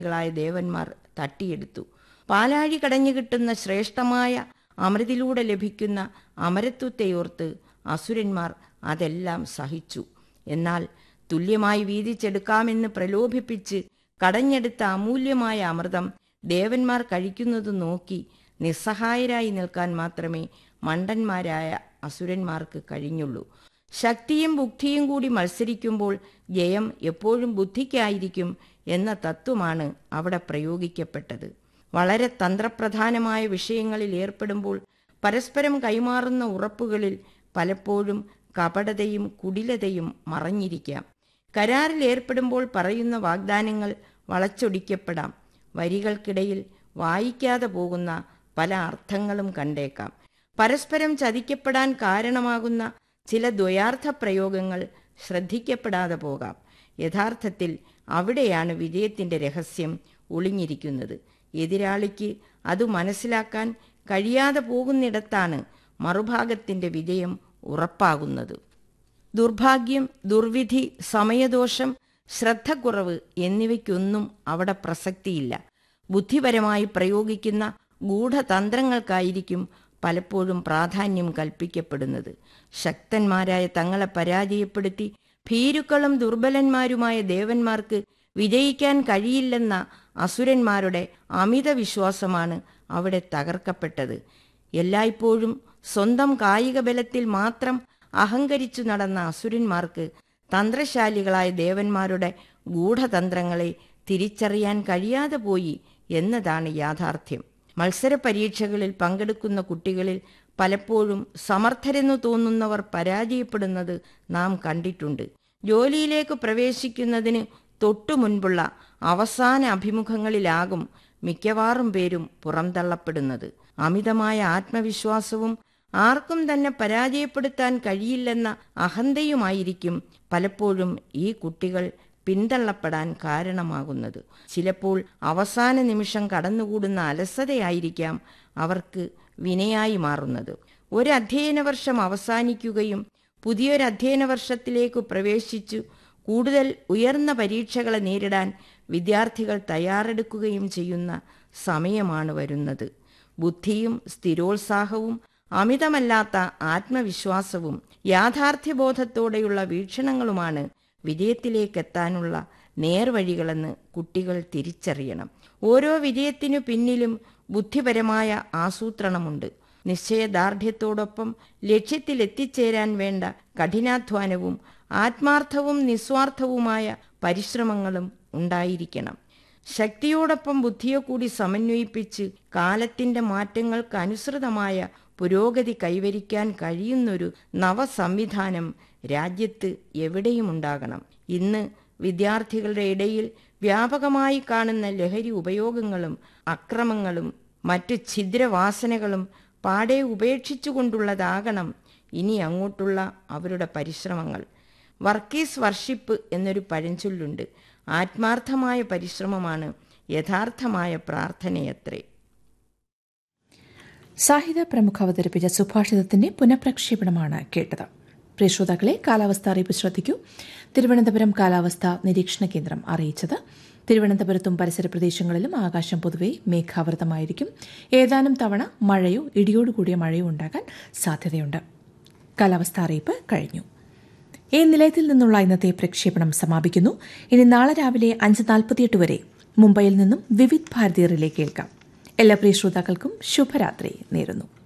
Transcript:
ായ ദേവന്മാർ തട്ടിയെടുത്തു പാലാഴി കടഞ്ഞു കിട്ടുന്ന ശ്രേഷ്ഠമായ അമൃതിലൂടെ ലഭിക്കുന്ന അമരത്വത്തെയോർത്ത് അസുരന്മാർ അതെല്ലാം സഹിച്ചു എന്നാൽ തുല്യമായി വീതിച്ചെടുക്കാമെന്ന് പ്രലോഭിപ്പിച്ച് കടഞ്ഞെടുത്ത അമൂല്യമായ അമൃതം ദേവന്മാർ കഴിക്കുന്നത് നോക്കി നിസ്സഹായരായി നിൽക്കാൻ മാത്രമേ മണ്ടന്മാരായ അസുരന്മാർക്ക് കഴിഞ്ഞുള്ളൂ ശക്തിയും ബുദ്ധിയും കൂടി മത്സരിക്കുമ്പോൾ ജയം എപ്പോഴും ബുദ്ധിക്കായിരിക്കും എന്ന തത്വമാണ് അവിടെ പ്രയോഗിക്കപ്പെട്ടത് വളരെ തന്ത്രപ്രധാനമായ വിഷയങ്ങളിൽ ഏർപ്പെടുമ്പോൾ പരസ്പരം കൈമാറുന്ന ഉറപ്പുകളിൽ പലപ്പോഴും കപടതയും കുടിലതയും മറഞ്ഞിരിക്കാം കരാറിൽ ഏർപ്പെടുമ്പോൾ പറയുന്ന വാഗ്ദാനങ്ങൾ വളച്ചൊടിക്കപ്പെടാം വരികൾക്കിടയിൽ വായിക്കാതെ പോകുന്ന പല അർത്ഥങ്ങളും കണ്ടേക്കാം പരസ്പരം ചതിക്കപ്പെടാൻ കാരണമാകുന്ന ചില ദ്വയാർത്ഥ പ്രയോഗങ്ങൾ ശ്രദ്ധിക്കപ്പെടാതെ പോകാം യഥാർത്ഥത്തിൽ അവിടെയാണ് വിജയത്തിൻ്റെ രഹസ്യം ഒളിഞ്ഞിരിക്കുന്നത് എതിരാളിക്ക് അത് മനസ്സിലാക്കാൻ കഴിയാതെ പോകുന്നിടത്താണ് മറുഭാഗത്തിൻ്റെ വിജയം ഉറപ്പാകുന്നത് ദുർഭാഗ്യം ദുർവിധി സമയദോഷം ശ്രദ്ധക്കുറവ് എന്നിവയ്ക്കൊന്നും അവിടെ പ്രസക്തിയില്ല ബുദ്ധിപരമായി പ്രയോഗിക്കുന്ന ഗൂഢതന്ത്രങ്ങൾക്കായിരിക്കും പലപ്പോഴും പ്രാധാന്യം കൽപ്പിക്കപ്പെടുന്നത് ശക്തന്മാരായ തങ്ങളെ പരാജയപ്പെടുത്തി ഭീരുക്കളും ദുർബലന്മാരുമായ ദേവന്മാർക്ക് വിജയിക്കാൻ കഴിയില്ലെന്ന അസുരന്മാരുടെ അമിത വിശ്വാസമാണ് അവിടെ തകർക്കപ്പെട്ടത് എല്ലായ്പ്പോഴും സ്വന്തം കായിക ബലത്തിൽ മാത്രം അഹങ്കരിച്ചു നടന്ന അസുരന്മാർക്ക് തന്ത്രശാലികളായ ദേവന്മാരുടെ ഗൂഢതന്ത്രങ്ങളെ തിരിച്ചറിയാൻ കഴിയാതെ പോയി എന്നതാണ് യാഥാർത്ഥ്യം മത്സര പരീക്ഷകളിൽ പങ്കെടുക്കുന്ന കുട്ടികളിൽ പലപ്പോഴും സമർത്ഥരെന്നു തോന്നുന്നവർ പരാജയപ്പെടുന്നത് നാം കണ്ടിട്ടുണ്ട് ജോലിയിലേക്ക് പ്രവേശിക്കുന്നതിന് തൊട്ടു മുൻപുള്ള അവസാന അഭിമുഖങ്ങളിലാകും മിക്കവാറും പേരും പുറംതള്ളപ്പെടുന്നത് അമിതമായ ആത്മവിശ്വാസവും ആർക്കും തന്നെ പരാജയപ്പെടുത്താൻ കഴിയില്ലെന്ന അഹന്തയുമായിരിക്കും പലപ്പോഴും ഈ കുട്ടികൾ പിന്തള്ളപ്പെടാൻ കാരണമാകുന്നത് ചിലപ്പോൾ അവസാന നിമിഷം കടന്നുകൂടുന്ന അലസതയായിരിക്കാം അവർക്ക് വിനയായി മാറുന്നത് ഒരു അധ്യയന വർഷം അവസാനിക്കുകയും പുതിയൊരു അധ്യയന വർഷത്തിലേക്ക് പ്രവേശിച്ചു കൂടുതൽ ഉയർന്ന പരീക്ഷകളെ നേരിടാൻ വിദ്യാർത്ഥികൾ തയ്യാറെടുക്കുകയും ചെയ്യുന്ന സമയമാണ് വരുന്നത് ബുദ്ധിയും സ്ഥിരോത്സാഹവും അമിതമല്ലാത്ത ആത്മവിശ്വാസവും യാഥാർത്ഥ്യബോധത്തോടെയുള്ള വീക്ഷണങ്ങളുമാണ് വിജയത്തിലേക്കെത്താനുള്ള നേർവഴികളെന്ന് കുട്ടികൾ തിരിച്ചറിയണം ഓരോ വിജയത്തിനു പിന്നിലും ബുദ്ധിപരമായ ആസൂത്രണമുണ്ട് നിശ്ചയദാർഢ്യത്തോടൊപ്പം ലക്ഷ്യത്തിലെത്തിച്ചേരാൻ വേണ്ട കഠിനാധ്വാനവും ആത്മാർത്ഥവും നിസ്വാർത്ഥവുമായ പരിശ്രമങ്ങളും ഉണ്ടായിരിക്കണം ശക്തിയോടൊപ്പം ബുദ്ധിയെ കൂടി സമന്വയിപ്പിച്ച് കാലത്തിന്റെ മാറ്റങ്ങൾക്ക് അനുസൃതമായ പുരോഗതി കൈവരിക്കാൻ കഴിയുന്നൊരു നവസംവിധാനം രാജ്യത്ത് എവിടെയും ഉണ്ടാകണം ഇന്ന് വിദ്യാർത്ഥികളുടെ ഇടയിൽ വ്യാപകമായി കാണുന്ന ലഹരി ഉപയോഗങ്ങളും അക്രമങ്ങളും മറ്റു ഛിദ്രവാസനകളും പാടെ ഉപേക്ഷിച്ചുകൊണ്ടുള്ളതാകണം ഇനി അങ്ങോട്ടുള്ള അവരുടെ പരിശ്രമങ്ങൾ വർക്കീസ് വർഷിപ്പ് എന്നൊരു പഴഞ്ചൊല്ലുണ്ട് ആത്മാർത്ഥമായ പരിശ്രമമാണ് യഥാർത്ഥമായ പ്രാർത്ഥനയത്രേ സാഹിത്യ പ്രമുഖ അവതരിപ്പിച്ച സുഭാഷിതത്തിന്റെ പുനഃപ്രക്ഷേപണമാണ് കേട്ടത് പ്രിയ ശ്രോതാക്കളെ കാലാവസ്ഥ അറിയിപ്പ് ശ്രദ്ധിക്കൂ തിരുവനന്തപുരം കാലാവസ്ഥ നിരീക്ഷണ കേന്ദ്രം അറിയിച്ചത് തിരുവനന്തപുരത്തും പരിസര പ്രദേശങ്ങളിലും ആകാശം പൊതുവെ മേഘാവൃതമായിരിക്കും ഏതാനും തവണ മഴയോ ഇടിയോടുകൂടിയ മഴയോ ഉണ്ടാകാൻ സാധ്യതയുണ്ട് കാലാവസ്ഥ അറിയിപ്പ് കഴിഞ്ഞു ഈ നിലയത്തിൽ നിന്നുള്ള ഇന്നത്തെ പ്രക്ഷേപണം സമാപിക്കുന്നു ഇനി നാളെ രാവിലെ അഞ്ച് നാൽപ്പത്തിയെട്ട് വരെ മുംബൈയിൽ നിന്നും വിവിധ് ഭാരതി റിലേ കേൾക്കാം എല്ലാ പ്രിയ ശ്രോതാക്കൾക്കും ശുഭരാത്രി നേരുന്നു